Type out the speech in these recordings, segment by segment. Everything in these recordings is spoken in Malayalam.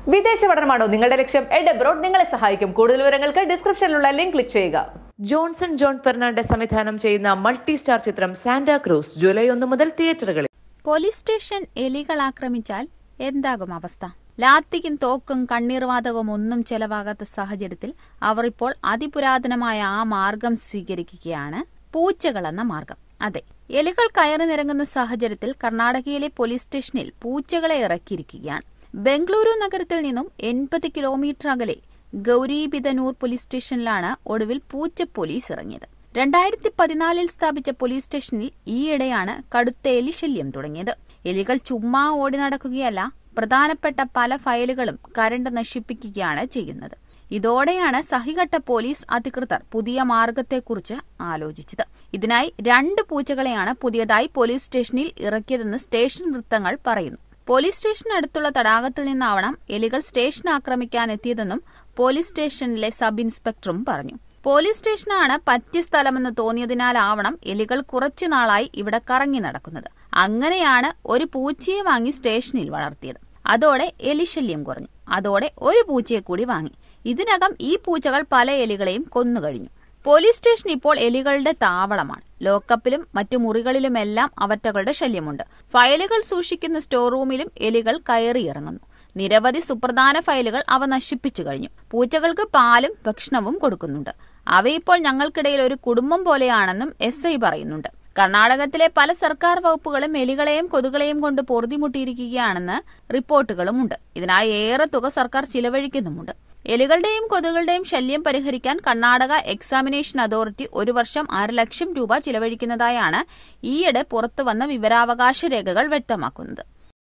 വിദേശ പഠനമാണോ നിങ്ങളുടെ ലക്ഷ്യം എഡ് അബ്രോഡ് നിങ്ങളെ സഹായിക്കും കൂടുതൽ വിവരങ്ങൾക്ക് ഡിസ്ക്രിപ്ഷനിലുള്ള ലിങ്ക് ക്ലിക്ക് ചെയ്യുക ജോൺസൺ ജോൺ ഫെർണാണ്ടസ് സംവിധാനം ചെയ്യുന്ന മൾട്ടി സ്റ്റാർ ചിത്രം സാന്റാ ക്രൂസ് ജൂലൈ ഒന്ന് മുതൽ തിയേറ്ററുകളിൽ പോലീസ് സ്റ്റേഷൻ എലികൾ ആക്രമിച്ചാൽ എന്താകും അവസ്ഥ ലാത്തിക്കും തോക്കും കണ്ണീർവാതകവും ഒന്നും ചെലവാകാത്ത സാഹചര്യത്തിൽ അവർ ഇപ്പോൾ അതിപുരാതനമായ ആ മാർഗം സ്വീകരിക്കുകയാണ് പൂച്ചകൾ എന്ന മാർഗം അതെ എലികൾ കയറി നിരങ്ങുന്ന സാഹചര്യത്തിൽ കർണാടകയിലെ പോലീസ് സ്റ്റേഷനിൽ പൂച്ചകളെ ഇറക്കിയിരിക്കുകയാണ് ബംഗളൂരു നഗരത്തിൽ നിന്നും എൺപത് കിലോമീറ്റർ അകലെ ഗൌരീബിദനൂർ പോലീസ് സ്റ്റേഷനിലാണ് ഒടുവിൽ പൂച്ച പോലീസ് ഇറങ്ങിയത് രണ്ടായിരത്തി പതിനാലിൽ സ്ഥാപിച്ച പോലീസ് സ്റ്റേഷനിൽ ഈയിടെയാണ് കടുത്ത എലിശല്യം തുടങ്ങിയത് എലികൾ ചുമ്മാ ഓടി നടക്കുകയല്ല പ്രധാനപ്പെട്ട പല ഫയലുകളും കരണ്ട് നശിപ്പിക്കുകയാണ് ചെയ്യുന്നത് ഇതോടെയാണ് സഹികെട്ട പോലീസ് അധികൃതർ പുതിയ മാർഗത്തെക്കുറിച്ച് ആലോചിച്ചത് ഇതിനായി രണ്ട് പൂച്ചകളെയാണ് പുതിയതായി പോലീസ് സ്റ്റേഷനിൽ ഇറക്കിയതെന്ന് സ്റ്റേഷൻ വൃത്തങ്ങൾ പറയുന്നു പോലീസ് സ്റ്റേഷനടുത്തുള്ള തടാകത്തിൽ നിന്നാവണം എലികൾ സ്റ്റേഷൻ ആക്രമിക്കാൻ എത്തിയതെന്നും പോലീസ് സ്റ്റേഷനിലെ സബ് ഇൻസ്പെക്ടറും പറഞ്ഞു പോലീസ് സ്റ്റേഷനാണ് പറ്റിയ സ്ഥലമെന്ന് തോന്നിയതിനാലാവണം എലികൾ കുറച്ചുനാളായി ഇവിടെ കറങ്ങി നടക്കുന്നത് അങ്ങനെയാണ് ഒരു പൂച്ചയെ വാങ്ങി സ്റ്റേഷനിൽ വളർത്തിയത് അതോടെ എലിശല്യം കുറഞ്ഞു അതോടെ ഒരു പൂച്ചയെ കൂടി വാങ്ങി ഇതിനകം ഈ പൂച്ചകൾ പല എലികളെയും കൊന്നുകഴിഞ്ഞു പോലീസ് സ്റ്റേഷൻ ഇപ്പോൾ എലികളുടെ താവളമാണ് ലോക്കപ്പിലും മറ്റു മുറികളിലുമെല്ലാം അവറ്റകളുടെ ശല്യമുണ്ട് ഫയലുകൾ സൂക്ഷിക്കുന്ന സ്റ്റോർ റൂമിലും എലികൾ കയറിയിറങ്ങുന്നു നിരവധി സുപ്രധാന ഫയലുകൾ അവ നശിപ്പിച്ചു കഴിഞ്ഞു പൂച്ചകൾക്ക് പാലും ഭക്ഷണവും കൊടുക്കുന്നുണ്ട് അവയിപ്പോൾ ഞങ്ങൾക്കിടയിൽ ഒരു കുടുംബം പോലെയാണെന്നും എസ് ഐ പറയുന്നുണ്ട് കർണാടകത്തിലെ പല സർക്കാർ വകുപ്പുകളും എലികളെയും കൊതുകളെയും കൊണ്ട് പൊറുതിമുട്ടിയിരിക്കുകയാണെന്ന് റിപ്പോർട്ടുകളുമുണ്ട് ഇതിനായി ഏറെ തുക സർക്കാർ ചിലവഴിക്കുന്നുമുണ്ട് എലികളുടെയും കൊതുകളുടെയും ശല്യം പരിഹരിക്കാൻ കർണാടക എക്സാമിനേഷൻ അതോറിറ്റി ഒരു വർഷം അര ലക്ഷം രൂപ ചിലവഴിക്കുന്നതായാണ് ഈയിടെ പുറത്തുവന്ന വിവരാവകാശ രേഖകൾ വ്യക്തമാക്കുന്നത്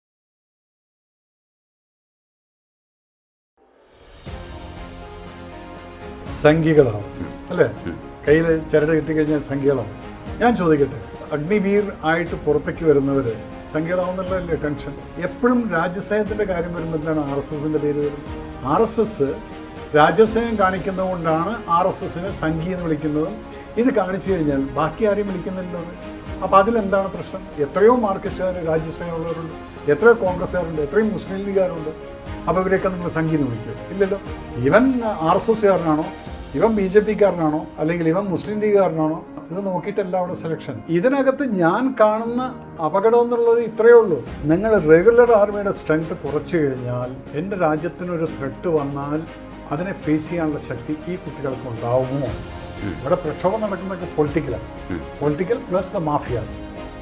സംഖ്യകളാവും അല്ലേ കയ്യിൽ ചരട് കിട്ടിക്കഴിഞ്ഞാൽ സംഖ്യകളാവും ഞാൻ ചോദിക്കട്ടെ അഗ്നിവീർ ആയിട്ട് പുറത്തേക്ക് വരുന്നവർ സംഖ്യകളാവുന്നുള്ളതല്ലേ ടെൻഷൻ എപ്പോഴും രാജ്യസ്നേഹത്തിന്റെ കാര്യം വരുമ്പോൾ എന്താണ് ആർ എസ് എസിന്റെ പേര് വരുന്നത് ആർ എസ് എസ് രാജ്യസ്നേഹം കാണിക്കുന്നതുകൊണ്ടാണ് ആർ എസ് എസിനെ സംഖ്യ എന്ന് വിളിക്കുന്നതും ഇത് കാണിച്ചു കഴിഞ്ഞാൽ ബാക്കി ആരെയും വിളിക്കുന്നില്ലല്ലോ അത്. അപ്പൊ അതിലെന്താണ് പ്രശ്നം എത്രയോ മാർക്സിസ്റ്റുകാർ രാജ്യസ്നേഹമുള്ളവരുണ്ട് എത്രയോ കോൺഗ്രസ്സുകാരുണ്ട് എത്രയും മുസ്ലിം ലീഗുകാരുണ്ട് അപ്പൊ ഇവരെയൊക്കെ നിങ്ങൾ സംഖ്യ എന്ന് വിളിക്കും ഇല്ലല്ലോ ഇവൻ ആർ എസ് എസ്സുകാരനാണോ ഇവൻ ബി ജെ പിക്കാരനാണോ അല്ലെങ്കിൽ ഇവൻ മുസ്ലിം ലീഗുകാരനാണോ ഇത് നോക്കിയിട്ടല്ല അവിടെ സെലക്ഷൻ ഇതിനകത്ത് ഞാൻ കാണുന്ന അപകടം എന്നുള്ളത് ഇത്രയേ ഉള്ളൂ നിങ്ങൾ റെഗുലർ ആർമിയുടെ സ്ട്രെങ്ത് കുറച്ചു കഴിഞ്ഞാൽ എൻ്റെ രാജ്യത്തിനൊരു ത്രെട്ട് വന്നാൽ അതിനെ ഫേസ് ചെയ്യാനുള്ള ശക്തി ഈ കുട്ടികൾക്ക് ഉണ്ടാവുമോ ഇവിടെ പ്രക്ഷോഭം നടക്കുന്നതൊക്കെ പൊളിറ്റിക്കലാണ് പൊളിറ്റിക്കൽ പ്ലസ് ദ മാഫിയാസ്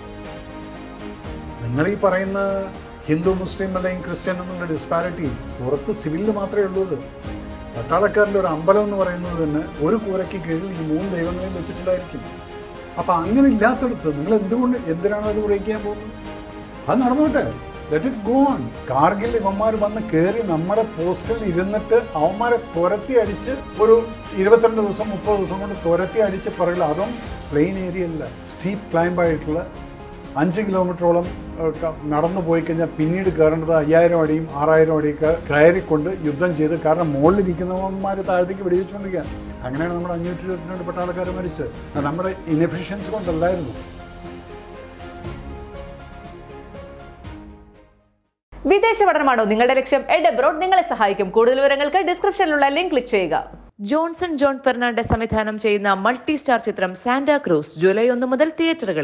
നിങ്ങൾ ഈ പറയുന്ന ഹിന്ദു മുസ്ലിം അല്ലെങ്കിൽ ക്രിസ്ത്യൻ എന്നുള്ള ഡിസ്പാരിറ്റി പുറത്ത് സിവിലിൽ മാത്രമേ ഉള്ളൂ ഇത് പട്ടാളക്കാരിൽ ഒരു അമ്പലം എന്ന് പറയുന്നത് തന്നെ ഒരു കൂരയ്ക്ക് കീഴിൽ ഈ മൂന്ന് ദൈവങ്ങളെയും വെച്ചിട്ടുണ്ടായിരിക്കും അപ്പൊ അങ്ങനെ ഇല്ലാത്തടത്ത് നിങ്ങൾ എന്തുകൊണ്ട് എന്തിനാണ് അത് ബ്രേക്ക് ചെയ്യാൻ പോകുന്നത് അത് നടന്നോട്ടെ let it go on Kargil ഇവന്മാർ വന്ന് കയറി നമ്മുടെ പോസ്റ്റിൽ ഇരുന്നിട്ട് അവന്മാരെ തുരത്തി അടിച്ച് ഒരു ഇരുപത്തിരണ്ട് ദിവസം മുപ്പത് ദിവസം കൊണ്ട് തുരത്തി അടിച്ച് പറയില്ല അതും പ്ലെയിൻ ഏരിയ അല്ല സ്റ്റീപ്പ് ക്ലൈംബ് ആയിട്ടുള്ള അഞ്ച് കിലോമീറ്ററോളം ഏഹ്, ക- നടന്നു പോയി കഴിഞ്ഞാൽ പിന്നീട് കയറേണ്ടത് അയ്യായിരം അടിയും ആറായിരം അടിയൊക്കെ കയറിക്കൊണ്ട് യുദ്ധം ചെയ്ത് കാരണം മുകളിലിരിക്കുന്നവന്മാർ താഴത്തേക്ക് വെടിവെച്ചുകൊണ്ടിരിക്കുക അങ്ങനെയാണ് നമ്മുടെ അഞ്ഞൂറ്റി ഇരുപത്തിരണ്ട് പട്ടാളക്കാർ മരിച്ചത് അത് നമ്മുടെ ഇൻഎഫിഷ്യൻസി കൊണ്ടല്ലായിരുന്നു വിദേശ പഠനമാണോ നിങ്ങളുടെ ലക്ഷ്യം എഡ് അബ്രോഡ് നിങ്ങളെ സഹായിക്കും കൂടുതൽ വിവരങ്ങൾക്ക് ഡിസ്ക്രിപ്ഷനിലുള്ള ലിങ്ക് ക്ലിക്ക് ചെയ്യുക ജോൺസൺ ജോൺ ഫെർണാണ്ടസ് സംവിധാനം ചെയ്യുന്ന മൾട്ടി സ്റ്റാർ ചിത്രം സാന്റാ ക്രൂസ് ജൂലൈ ഒന്ന് മുതൽ തിയേറ്ററുകളിൽ